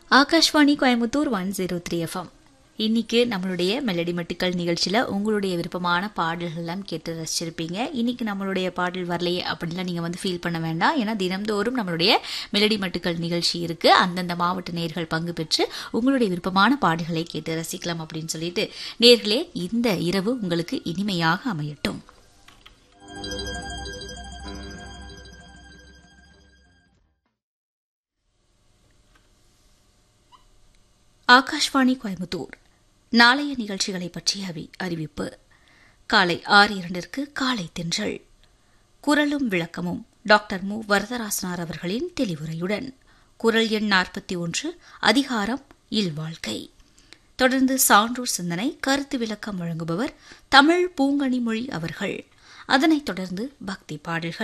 Akashvani Coimbatore one zero three FM இன்னைக்கு நம்மளுடைய melody மெட்டுக்கள் நிகழ்ச்சியில் உங்களுடைய விருப்பமான பாடல்கள் எல்லாம் கேட்டு ரசிச்சிருப்பீங்க இன்னைக்கு நம்மளுடைய பாடல் வரலையே அப்படின்லாம் நீங்கள் வந்து ஃபீல் பண்ண வேண்டாம் ஏன்னா தினம்தோறும் நம்மளுடைய மெலடி மெட்டுக்கள் நிகழ்ச்சி இருக்கு அந்தந்த மாவட்ட நேர்கள் பங்கு பெற்று உங்களுடைய விருப்பமான பாடல்களை கேட்டு ரசிக்கலாம் அப்படின்னு சொல்லிட்டு நேர்களே இந்த இரவு உங்களுக்கு இனிமையாக அமையட்டும் ஆகாஷ்வாணி கோயம்புத்தூர் நாளைய நிகழ்ச்சிகளை பற்றிய அவி- அறிவிப்பு காலை ஆறு இரண்டிற்கு காலை தென்றல் குரலும் விளக்கமும் டாக்டர் மு வரதராசனார் அவர்களின் தெளிவுரையுடன் குரல் எண் நாற்பத்தி ஒன்று அதிகாரம் இல்வாழ்க்கை தொடர்ந்து சான்றோர் சிந்தனை கருத்து விளக்கம் வழங்குபவர் தமிழ் பூங்கனிமொழி அவர்கள் அதனைத் தொடர்ந்து பக்தி பாடல்கள்